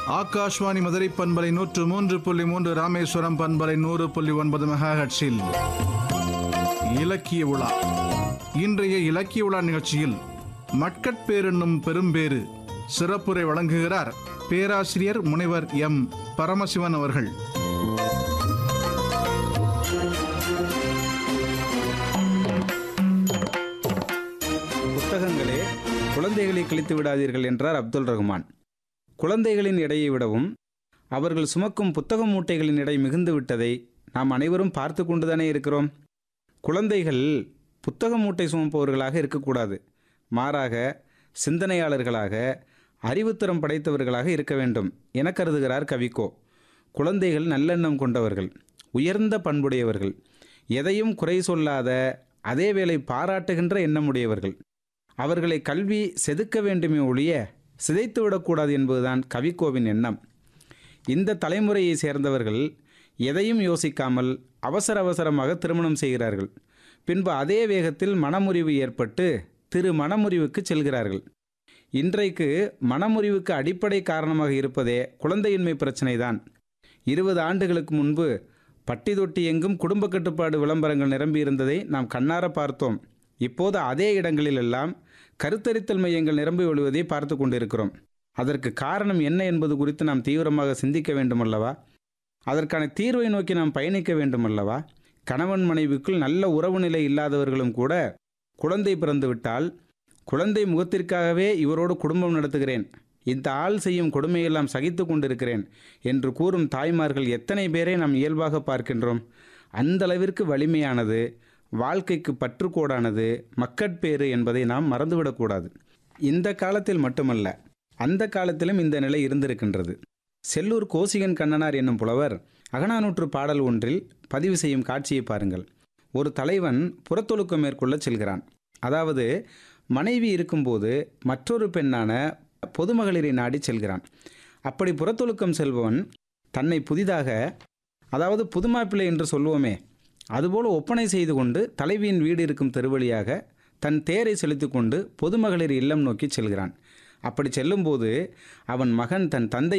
ஆகாஷ்வாணி மதுரை பண்பலை நூற்று மூன்று புள்ளி மூன்று ராமேஸ்வரம் பண்பலை நூறு புள்ளி ஒன்பது மெகாஹட்ஸில் இலக்கிய உலா இன்றைய இலக்கிய உலா நிகழ்ச்சியில் மக்கட்பேரென்னும் பெரும்பேறு சிறப்புரை வழங்குகிறார் பேராசிரியர் முனைவர் எம் பரமசிவன் அவர்கள் புத்தகங்களே குழந்தைகளை கிழித்து விடாதீர்கள் என்றார் அப்துல் ரஹ்மான் குழந்தைகளின் எடையை விடவும் அவர்கள் சுமக்கும் புத்தக மூட்டைகளின் எடை மிகுந்து விட்டதை நாம் அனைவரும் பார்த்து கொண்டுதானே இருக்கிறோம் குழந்தைகள் புத்தக மூட்டை சுமப்பவர்களாக இருக்கக்கூடாது மாறாக சிந்தனையாளர்களாக அறிவுத்திறம் படைத்தவர்களாக இருக்க வேண்டும் என கருதுகிறார் கவிக்கோ குழந்தைகள் நல்லெண்ணம் கொண்டவர்கள் உயர்ந்த பண்புடையவர்கள் எதையும் குறை சொல்லாத அதேவேளை பாராட்டுகின்ற எண்ணமுடையவர்கள் அவர்களை கல்வி செதுக்க வேண்டுமே ஒழிய சிதைத்து விடக்கூடாது என்பதுதான் கவிக்கோவின் எண்ணம் இந்த தலைமுறையை சேர்ந்தவர்கள் எதையும் யோசிக்காமல் அவசர அவசரமாக திருமணம் செய்கிறார்கள் பின்பு அதே வேகத்தில் மனமுறிவு ஏற்பட்டு திரு மனமுறிவுக்கு செல்கிறார்கள் இன்றைக்கு மனமுறிவுக்கு அடிப்படை காரணமாக இருப்பதே குழந்தையின்மை பிரச்சனைதான் இருபது ஆண்டுகளுக்கு முன்பு பட்டி தொட்டி எங்கும் குடும்ப கட்டுப்பாடு விளம்பரங்கள் நிரம்பியிருந்ததை நாம் கண்ணார பார்த்தோம் இப்போது அதே இடங்களிலெல்லாம் கருத்தரித்தல் மையங்கள் நிரம்பி ஒழுவதை பார்த்து கொண்டிருக்கிறோம் அதற்கு காரணம் என்ன என்பது குறித்து நாம் தீவிரமாக சிந்திக்க வேண்டுமல்லவா அதற்கான தீர்வை நோக்கி நாம் பயணிக்க வேண்டுமல்லவா கணவன் மனைவிக்குள் நல்ல உறவு நிலை இல்லாதவர்களும் கூட குழந்தை பிறந்துவிட்டால் குழந்தை முகத்திற்காகவே இவரோடு குடும்பம் நடத்துகிறேன் இந்த ஆள் செய்யும் கொடுமையெல்லாம் சகித்து கொண்டிருக்கிறேன் என்று கூறும் தாய்மார்கள் எத்தனை பேரை நாம் இயல்பாக பார்க்கின்றோம் அந்த அளவிற்கு வலிமையானது வாழ்க்கைக்கு பற்றுக்கோடானது மக்கட்பேறு என்பதை நாம் மறந்துவிடக்கூடாது இந்த காலத்தில் மட்டுமல்ல அந்த காலத்திலும் இந்த நிலை இருந்திருக்கின்றது செல்லூர் கோசிகன் கண்ணனார் என்னும் புலவர் அகனானூற்று பாடல் ஒன்றில் பதிவு செய்யும் காட்சியை பாருங்கள் ஒரு தலைவன் புறத்தொழுக்கம் மேற்கொள்ள செல்கிறான் அதாவது மனைவி இருக்கும்போது மற்றொரு பெண்ணான பொதுமகளிரை நாடி செல்கிறான் அப்படி புறத்தொழுக்கம் செல்பவன் தன்னை புதிதாக அதாவது புதுமாப்பிள்ளை என்று சொல்லுவோமே அதுபோல ஒப்பனை செய்து கொண்டு தலைவியின் வீடு இருக்கும் தெருவழியாக தன் தேரை செலுத்தி கொண்டு பொதுமகளிர் இல்லம் நோக்கி செல்கிறான் அப்படி செல்லும்போது அவன் மகன் தன் தந்தை